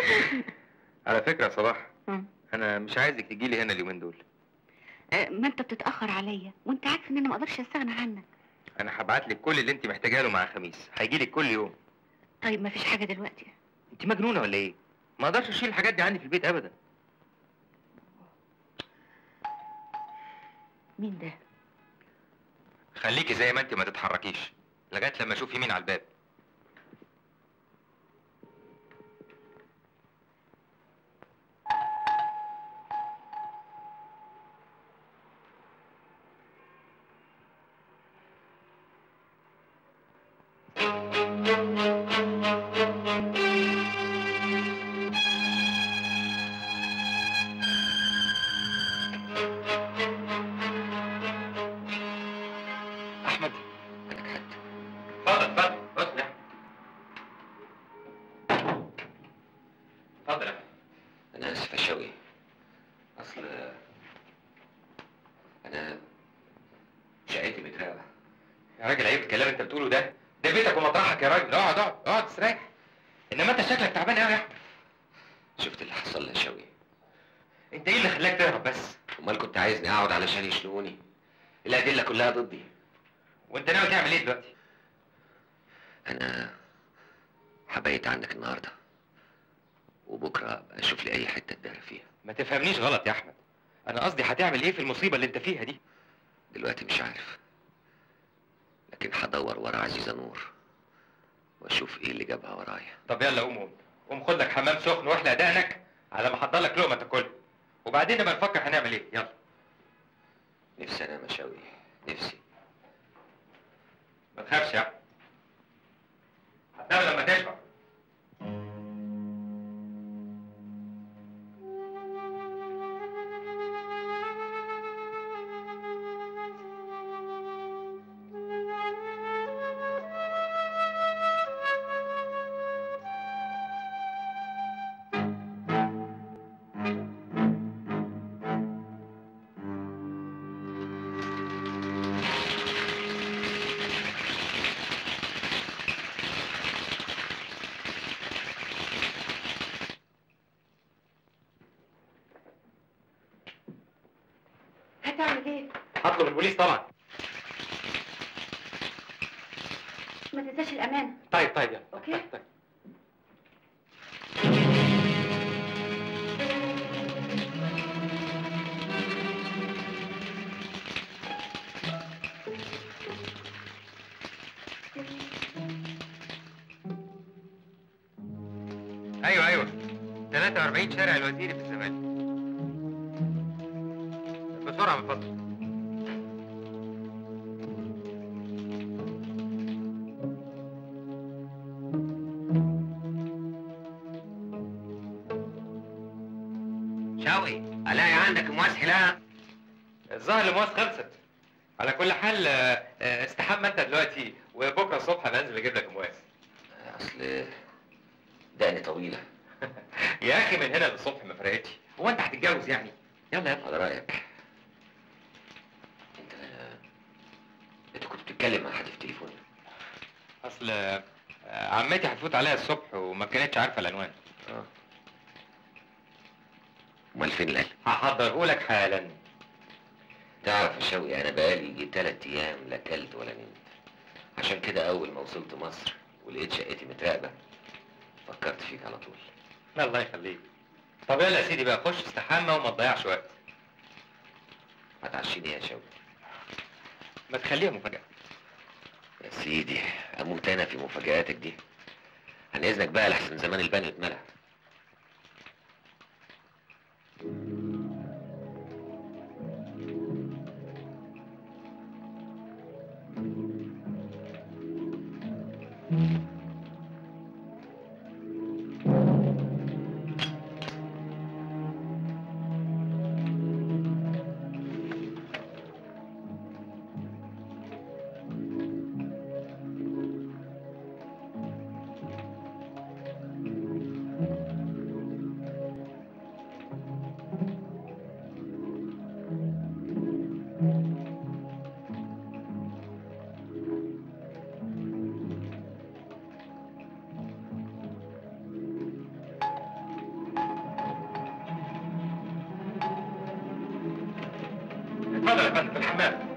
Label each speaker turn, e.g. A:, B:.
A: على فكره يا صباح
B: مم.
A: انا مش عايزك تجي لي هنا اليومين دول
B: آه، ما انت بتتاخر عليا وانت عارف ان انا ما اقدرش استغنى عنك
A: انا هبعت لك كل اللي انت محتاجاه له مع خميس هيجي لك كل يوم
B: طيب ما فيش حاجه دلوقتي
A: انت مجنونه ولا ايه ما اقدرش اشيل الحاجات دي عندي في البيت ابدا
B: مين ده
A: خليكي زي ما انت ما تتحركيش لغايه لما اشوف يمين على الباب احمد
C: انا كحت
A: اتفضل اتفضل بص يا اتفضل يا أحمد.
C: انا اسف يا شوقي اصل انا شقتي متراقبه
A: يا راجل عيب الكلام اللي انت بتقوله ده ده بيتك ومطرحك يا راجل اقعد اقعد اقعد استريح انما انت شكلك تعبان قوي يا احمد
C: شفت اللي حصل لي يا شوقي
A: انت ايه اللي خلاك تهرب بس
C: امال كنت عايزني اقعد علشان يشنقوني الادله كلها ضدي
A: وانت ناوي تعمل ايه دلوقتي
C: انا حبيت عنك النهارده وبكره ابقى اشوف لي اي حته اتدارى فيها
A: ما تفهمنيش غلط يا احمد انا قصدي هتعمل ايه في المصيبه اللي انت فيها دي
C: دلوقتي مش عارف لكن هدور ورا عزيزه نور واشوف ايه اللي جابها ورايا
A: طب يلا قوم قوم قوم خد لك حمام سخن واحلق دقنك على ما احضر لك لقمه تاكلها وبعدين نبقى نفكر هنعمل ايه يلا
C: نفسي انام يا شوقي نفسي
A: ما تخافش يا احمد هتنام لما تشبع
B: هتعمل ايه
A: هطلب البوليس طبعا
B: ما تنساش الامانه
A: طيب طيب يلا
B: أوكي.
A: طيب طيب. ايوه ايوه 43 شارع الوزيري في الزمالك بسرعه من فضلك
C: شوقي الاقي عندك مواسح لا
A: الظاهر المواس خلصت على كل حال آه، آه، استحمى انت دلوقتي وبكره الصبح انا انزل اجيب لك مواس
C: اصل دقني طويله
A: يا اخي من هنا للصبح ما فرقتش هو انت هتتجوز يعني يلا يلا
C: على رايك انت انت كنت بتتكلم مع حد في التليفون
A: اصل آه، عمتي هتفوت عليها الصبح وما كانتش عارفه العنوان
C: اه امال فين القلب
A: هحضره لك حالا
C: تعرف يا شوقي انا بقالي يجي تلات ايام لا كلت ولا نمت عشان كده اول ما وصلت مصر ولقيت شقتي متراقبه فكرت فيك على طول
A: الله يخليك طب يلا يا سيدي بقى خش استحمى وما تضيعش وقت
C: هتعشيني يا شوقي
A: ما تخليها مفاجاه
C: يا سيدي اموت انا في مفاجآتك دي عن اذنك بقى لحسن زمان البني اتملى
A: يا فندم في الحمام